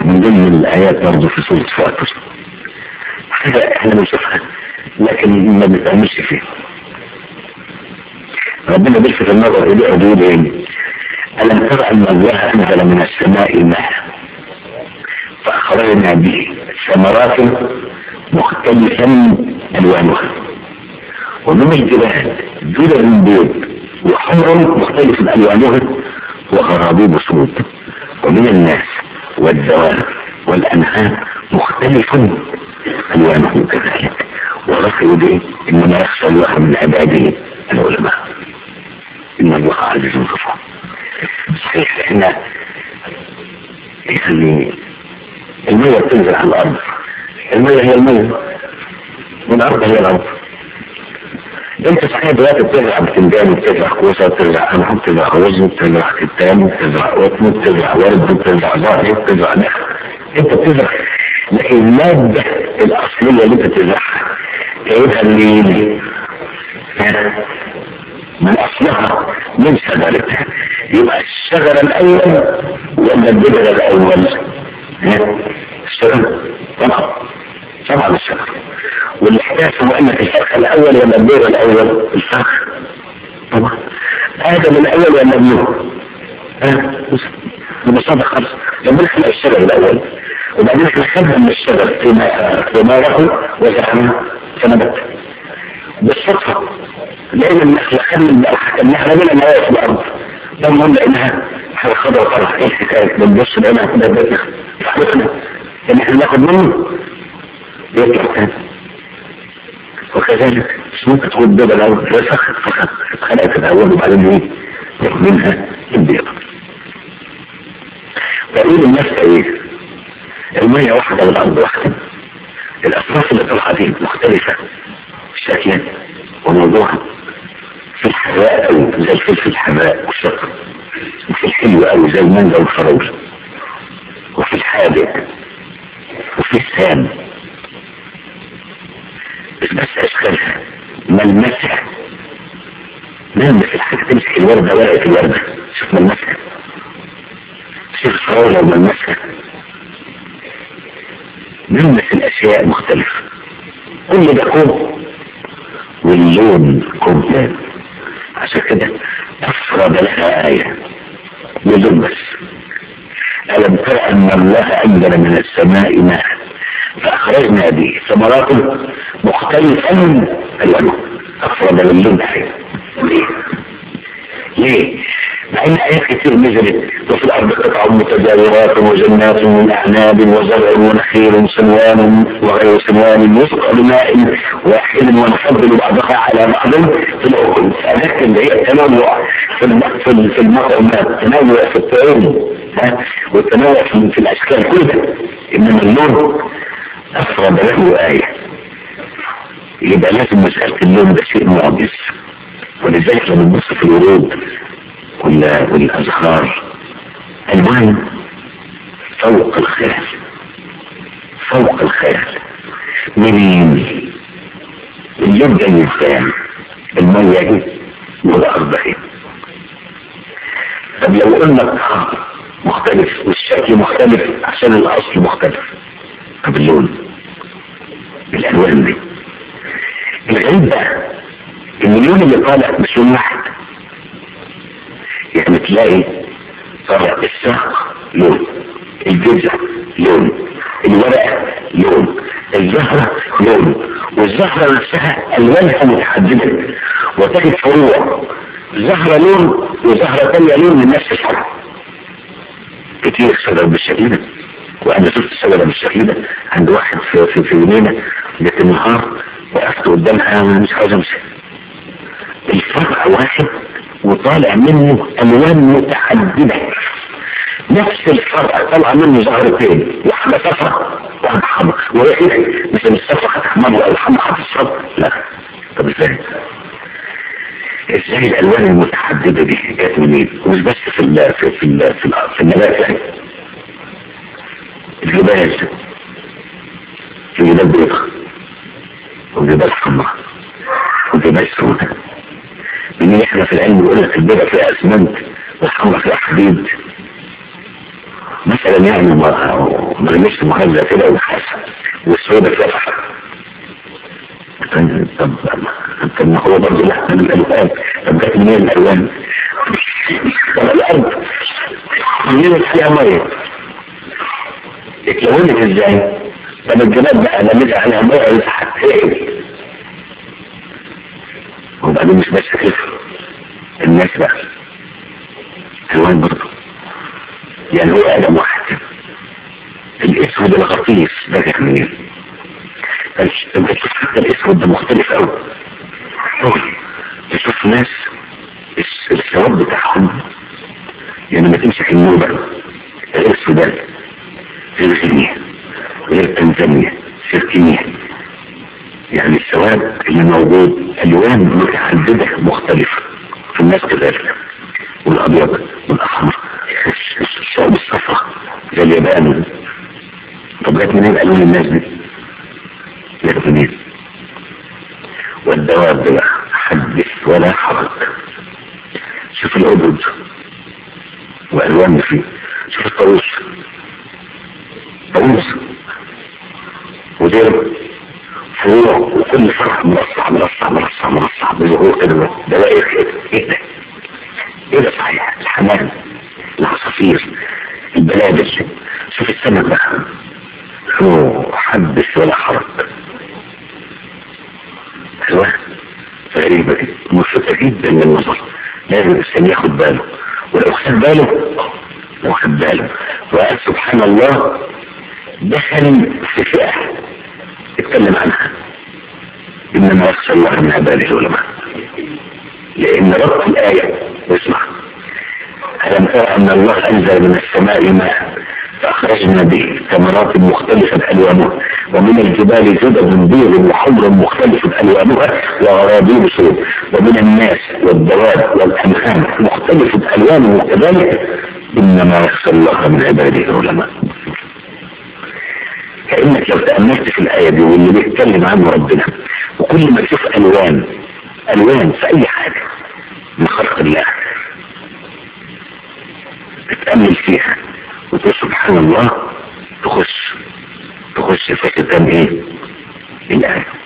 من ضمن الآيات برضه في سورة فاطر حاجة احنا بنشوفها لكن ما بنتأملش فيها ربنا بيلفت النظر إليه وبيقول إيه ألم ترى أن الله أنزل من السماء ماء فأخرجنا به ثمرات مختلفا ألوانها ومن الجبال جدر بيض وحمر مختلف ألوانها وغرابيب سود ومن الناس والدواب والأنعام مختلف ألوانه كذلك ورفعوا به إنما يخشى الله من عباده العلماء إن الله عزيز غفور صحيح احنا يعني المية بتنزل على الأرض المية هي المية والأرض هي الأرض انت صحيح دلوقتي بتزرع بتنجان وبتزرع كوسه وبتزرع قمح وبتزرع رز وبتزرع كتان وبتزرع قطن وبتزرع ورد وبتزرع زهر وبتزرع نخل انت بتزرع لكن المادة الأصلية اللي انت بتزرعها جايبها منين؟ من أصلها من شجرتها يبقى الشجرة الأول ولا البذرة الأول؟ الشجرة طبعا طبعا الشجرة والإحساس هو أنك الفرخ الأول ولا البير الأول الفرخ طبعا آدم الأول ولا ابنه ببساطة خالص ربنا خلق الشجر الأول وبعدين احنا خدنا من الشجر فيما فيما له وزرعنا فنبت بالصدفة لقينا النخلة خدنا النخلة من النوايا في الأرض ده المهم لأنها حاجة خضرا طرح ايه الحكاية بنبص لقينا كده بيت نخل ان احنا ناخد منه يطلع تاني وكذلك مش ممكن تقول البيضة الأول رسخ اتخلقت الأول وبعدين ايه تاخد منها البيضة تقول الناس ايه المية واحدة والأرض واحدة الأصناف اللي طلعت دي مختلفة شكلا وموضوعا في الحراء أو زي الفلفل الحراء والشطر وفي الحلو أو زي المانجا والفراولة وفي الحادق وفي السام بس أشكالها ملمسها ملمس الحاجة تمسك الوردة ورقة الوردة شوف ملمسها شوف الفراولة وملمسها ملمس الأشياء مختلف كل ده كوم واللون كوم تاني عشان كده أفرد لها آية بدون بس ألم ترى أن الله أنزل من السماء ماء فأخرجنا به ثمرات مختلفة ألوانها أفرد للون آية ليه؟ ليه؟ مع ان ايات كتير نزلت وفي الارض قطع متجاورات وجنات من اعناب وزرع ونخيل صنوان وغير صنوان يسقى بماء واحد ونفضل بعضها على بعض في الاكل فاذكر اللي هي التنوع في في في المطعمات التنوع في الطعام ها والتنوع في, في الاشكال كل ده انما اللون افرد له ايه يبقى لازم مساله اللون ده شيء معجز ولذلك لما نبص في الورود والأزهار ألوان فوق الخيال فوق الخيال منين اللون ده الإنسان المية دي والأرض دي طب لو قلنا الطعم مختلف والشكل مختلف عشان الأصل مختلف طب اللون الألوان دي الغريب بقى ان اللون اللي طالع مش لون واحد يعني تلاقي طالع الساق لون الجزء لون الورقة لون الزهرة لون والزهرة نفسها ألوانها متحددة وتجد فروع زهرة لون وزهرة تانية لون من نفس الحرف كتير شجر بالشكل ده وأنا شفت شجرة بالشكل ده عند واحد في في في يمينة جت النهار وقفت قدامها مش عاوز امشي الفرع واحد وطالع منه الوان متعددة نفس الفرع طلع منه زهرتين واحدة صفرة واحدة حمراء وهي ايه مش الصفرة هتحمر ولا الحمراء هتصفر لا طب ازاي ازاي الالوان المتعددة دي جت منين ومش بس في ال في في ال في, ال في النبات يعني الجبال في جبال بيضاء وجبال حمراء وجبال سوداء من احنا في العلم يقول لك البيضة فيها اسمنت والحمراء فيها حديد مثلا يعني مرميش مخزة كده ونحاسة والسودة فتحة طب طب ما هو برضه لا من الالوان طب جت منين الالوان؟ طب الارض منين فيها ميه؟ اتلونت ازاي؟ طب الجبال بقى لميت عليها ميه ولا حتى وبعدين مش بس كده الناس بقى الوان برضه يعني هو ادم واحد الاسود الغطيس ده جه منين؟ حتى الاسود ده مختلف قوي تشوف ناس الثواب بتاعهم يعني ما تمسك النوبة غير السودان غير غينيا غير تنزانيا غير كينيا يعني الثواب اللي موجود الوان متعددة مختلفة في الناس كذلك والابيض والاحمر الثواب الصفراء زي اليابان طب جت منين الوان الناس دي؟ جت منين؟ والدواب بقى حدث ولا حرج شوف العبد والوان فيه شوف الطاووس طاووس ودير فروع وكل فرع مرصع مرصع مرصع مرصع بظهور كده دوائر كده ايه ده؟ ايه ده صحيح الحمام العصافير البلابل شوف السمك بقى اوه حدث ولا حرج ايوه غريبة دي ملفتة جدا للنظر لازم الانسان ياخد باله ولو خد باله لو خد باله وقال سبحان الله دخل في فئة اتكلم عنها انما يخشى الله من عباده العلماء لان رب الآية اسمع ألم ترى أن الله أنزل من السماء ماء فأخرجنا به ثمرات مختلفة ألوانها ومن الجبال جدد بيض وحمر مختلفة ألوانها وغرابيب سود ومن الناس والدواب والأنعام مختلفة ألوانه كذلك إنما يخشى الله من عباده العلماء كأنك لو تأملت في الآية دي واللي بيتكلم عنه ربنا وكل ما تشوف ألوان ألوان في أي حاجة من خلق الله تتأمل فيها وتقول سبحان الله تخش تخش في ختام ايه الآية